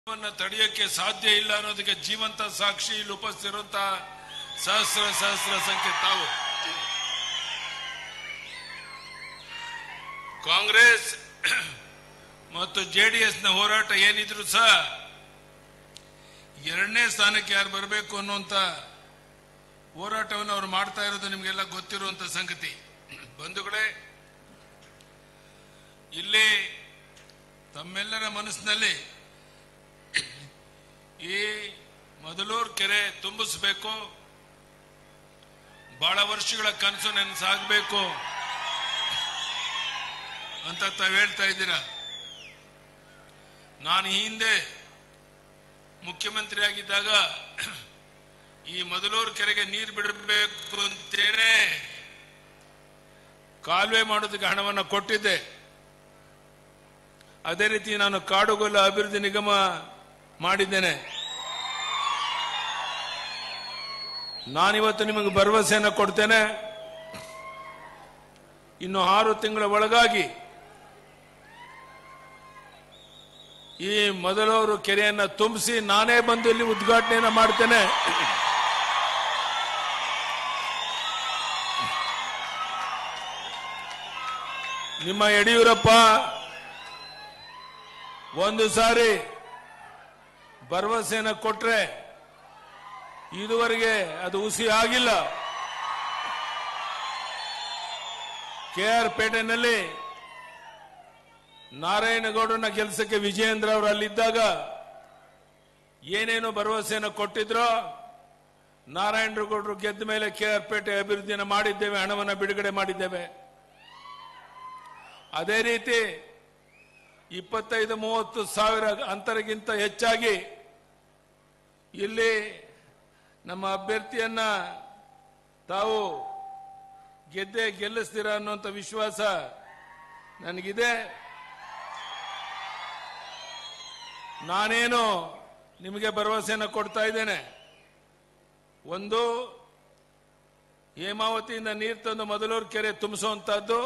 ನ್ನ ತಡೆಯಕ್ಕೆ ಸಾಧ್ಯ ಇಲ್ಲ ಅನ್ನೋದಕ್ಕೆ ಜೀವಂತ ಸಾಕ್ಷಿ ಇಲ್ಲಿ ಉಪಸ್ಥಿತಿರುವಂತಹ ಸಹಸ್ರ ಸಹಸ್ರ ಸಂಖ್ಯೆ ತಾವು ಕಾಂಗ್ರೆಸ್ ಮತ್ತು ಜೆಡಿಎಸ್ ನ ಹೋರಾಟ ಏನಿದ್ರು ಸಹ ಎರಡನೇ ಸ್ಥಾನಕ್ಕೆ ಯಾರು ಬರಬೇಕು ಅನ್ನುವಂತ ಹೋರಾಟವನ್ನು ಅವರು ಮಾಡ್ತಾ ಇರೋದು ನಿಮಗೆಲ್ಲ ಗೊತ್ತಿರುವಂತ ಸಂಗತಿ ಬಂಧುಗಳೇ ಇಲ್ಲಿ ತಮ್ಮೆಲ್ಲರ ಮನಸ್ಸಿನಲ್ಲಿ ಈ ಮೊದಲೂರು ಕೆರೆ ತುಂಬಿಸಬೇಕು ಬಹಳ ವರ್ಷಗಳ ಕನಸು ನೆನಸಾಗಬೇಕು ಅಂತ ತಾವು ಹೇಳ್ತಾ ಇದ್ದೀರಾ ನಾನು ಈ ಹಿಂದೆ ಮುಖ್ಯಮಂತ್ರಿ ಆಗಿದ್ದಾಗ ಈ ಮೊದಲೂರು ಕೆರೆಗೆ ನೀರು ಬಿಡಬೇಕು ಅಂತೇನೆ ಕಾಲುವೆ ಮಾಡೋದಕ್ಕೆ ಹಣವನ್ನು ಕೊಟ್ಟಿದ್ದೆ ಅದೇ ರೀತಿ ನಾನು ಕಾಡುಗೊಲ್ಲ ಅಭಿವೃದ್ಧಿ ನಿಗಮ ಮಾಡಿದ್ದೇನೆ ನಾನಿವತ್ತು ನಿಮಗೆ ಭರವಸೆಯನ್ನು ಕೊಡ್ತೇನೆ ಇನ್ನು ಆರು ತಿಂಗಳ ಒಳಗಾಗಿ ಈ ಮೊದಲವರು ಕೆರೆಯನ್ನ ತುಂಬಿಸಿ ನಾನೇ ಬಂದು ಇಲ್ಲಿ ಉದ್ಘಾಟನೆಯನ್ನ ಮಾಡ್ತೇನೆ ನಿಮ್ಮ ಯಡಿಯೂರಪ್ಪ ಒಂದು ಸಾರಿ ಭರವಸೆಯನ್ನು ಕೊಟ್ರೆ ಇದುವರೆಗೆ ಅದು ಹುಸಿ ಆಗಿಲ್ಲ ಕೆ ಆರ್ ಪೇಟೆನಲ್ಲಿ ನಾರಾಯಣಗೌಡನ ಕೆಲಸಕ್ಕೆ ವಿಜಯೇಂದ್ರ ಅವರು ಅಲ್ಲಿದ್ದಾಗ ಏನೇನು ಭರವಸೆಯನ್ನು ಕೊಟ್ಟಿದ್ರೋ ನಾರಾಯಣಗೌಡರು ಗೆದ್ದ ಮೇಲೆ ಕೆ ಆರ್ ಪೇಟೆ ಅಭಿವೃದ್ಧಿಯನ್ನು ಮಾಡಿದ್ದೇವೆ ಹಣವನ್ನು ಬಿಡುಗಡೆ ಮಾಡಿದ್ದೇವೆ ಅದೇ ರೀತಿ ಇಪ್ಪತ್ತೈದು ಮೂವತ್ತು ಸಾವಿರ ಅಂತರಗಿಂತ ಹೆಚ್ಚಾಗಿ ಇಲ್ಲಿ ನಮ್ಮ ಅಭ್ಯರ್ಥಿಯನ್ನ ತಾವು ಗೆದ್ದೆ ಗೆಲ್ಲಿಸ್ತೀರ ಅನ್ನುವಂಥ ವಿಶ್ವಾಸ ನನಗಿದೆ ನಾನೇನು ನಿಮಗೆ ಭರವಸೆಯನ್ನು ಕೊಡ್ತಾ ಇದ್ದೇನೆ ಒಂದು ಹೇಮಾವತಿಯಿಂದ ನೀರು ತಂದು ಮೊದಲೂರು ಕೆರೆ ತುಂಬಿಸುವಂತಹದ್ದು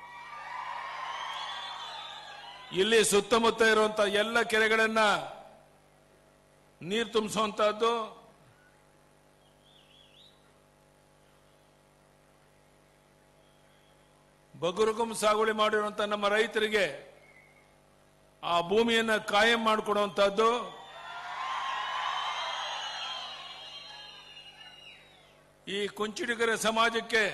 ಇಲ್ಲಿ ಸುತ್ತಮುತ್ತ ಇರುವಂತ ಎಲ್ಲ ಕೆರೆಗಳನ್ನ ನೀರು ತುಂಬಿಸುವಂತಹದ್ದು ಬಗುರುಗುಂ ಸಾಗುವಳಿ ಮಾಡಿರುವಂತ ನಮ್ಮ ರೈತರಿಗೆ ಆ ಭೂಮಿಯನ್ನ ಕಾಯಂ ಮಾಡಿಕೊಡುವಂತಹದ್ದು ಈ ಕುಂಚಿಡಿಗರ ಸಮಾಜಕ್ಕೆ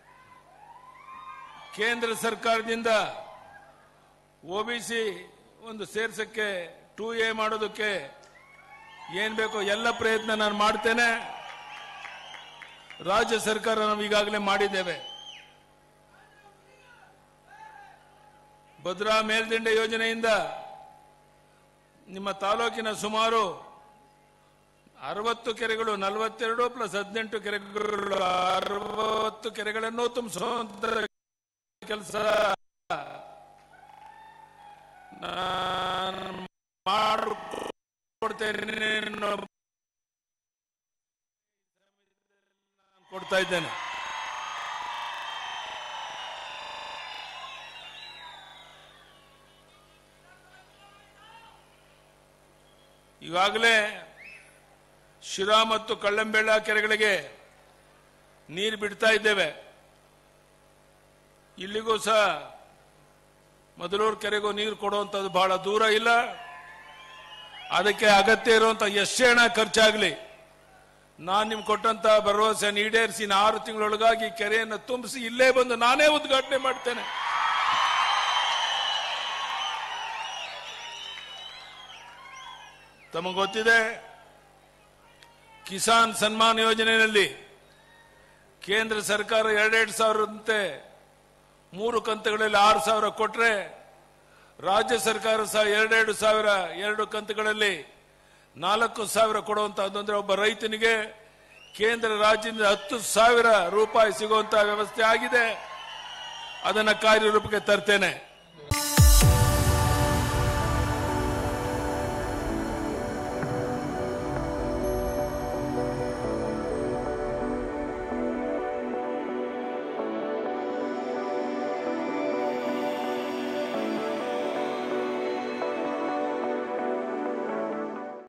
ಕೇಂದ್ರ ಸರ್ಕಾರದಿಂದ ಒಬಿಸಿ ಒಂದು ಸೇರ್ಸಕ್ಕೆ ಟೂ ಎ ಮಾಡೋದಕ್ಕೆ ಏನ್ ಬೇಕೋ ಎಲ್ಲ ಪ್ರಯತ್ನ ನಾನು ಮಾಡ್ತೇನೆ ರಾಜ್ಯ ಸರ್ಕಾರ ನಾವು ಈಗಾಗಲೇ ಮಾಡಿದ್ದೇವೆ ಭದ್ರಾ ಮೇಲ್ದಂಡೆ ಯೋಜನೆಯಿಂದ ನಿಮ್ಮ ತಾಲೂಕಿನ ಸುಮಾರು ಅರವತ್ತು ಕೆರೆಗಳು ನಲವತ್ತೆರಡು ಪ್ಲಸ್ ಹದಿನೆಂಟು ಕೆರೆಗಳು ಅರವತ್ತು ಕೆರೆಗಳನ್ನು ತುಂಬಿಸುವಂತ ಕೆಲಸ ನಾನು ಮಾಡಿಕೊಡ್ತೇನೆ ನಾನು ಕೊಡ್ತಾ ಇದ್ದೇನೆ ಈಗಾಗಲೇ ಶಿರಾ ಮತ್ತು ಕಳ್ಳಂಬೆಳ್ಳ ಕೆರೆಗಳಿಗೆ ನೀರು ಬಿಡ್ತಾ ಇದ್ದೇವೆ ಇಲ್ಲಿಗೂ ಸಹ ಮೊದಲೂರು ಕೆರೆಗೂ ನೀರು ಕೊಡುವಂಥದ್ದು ಬಹಳ ದೂರ ಇಲ್ಲ ಅದಕ್ಕೆ ಅಗತ್ಯ ಇರುವಂತ ಎಷ್ಟೇ ಹಣ ಖರ್ಚಾಗಲಿ ನಾನು ನಿಮ್ಗೆ ಕೊಟ್ಟಂತ ಭರವಸೆಯನ್ನು ಈಡೇರಿಸಿ ಇನ್ನು ಆರು ತಿಂಗಳೊಳಗಾಗಿ ಕೆರೆಯನ್ನು ತುಂಬಿಸಿ ಇಲ್ಲೇ ಬಂದು ನಾನೇ ಉದ್ಘಾಟನೆ ಮಾಡ್ತೇನೆ ತಮಗೆ ಗೊತ್ತಿದೆ ಕಿಸಾನ್ ಸನ್ಮಾನ್ ಯೋಜನೆಯಲ್ಲಿ ಕೇಂದ್ರ ಸರ್ಕಾರ ಎರಡೆರಡು ಸಾವಿರದಂತೆ ಮೂರು ಕಂತುಗಳಲ್ಲಿ ಆರು ಸಾವಿರ ಕೊಟ್ರೆ ರಾಜ್ಯ ಸರ್ಕಾರ ಸಹ ಎರಡೆರಡು ಸಾವಿರ ಎರಡು ಕಂತುಗಳಲ್ಲಿ ನಾಲ್ಕು ಸಾವಿರ ಕೊಡುವಂತಹದ್ದು ಅಂದ್ರೆ ಒಬ್ಬ ರೈತನಿಗೆ ಕೇಂದ್ರ ರಾಜ್ಯದಿಂದ ಹತ್ತು ಸಾವಿರ ರೂಪಾಯಿ ಸಿಗುವಂತಹ ವ್ಯವಸ್ಥೆ ಆಗಿದೆ ಅದನ್ನ ಕಾರ್ಯರೂಪಕ್ಕೆ ತರ್ತೇನೆ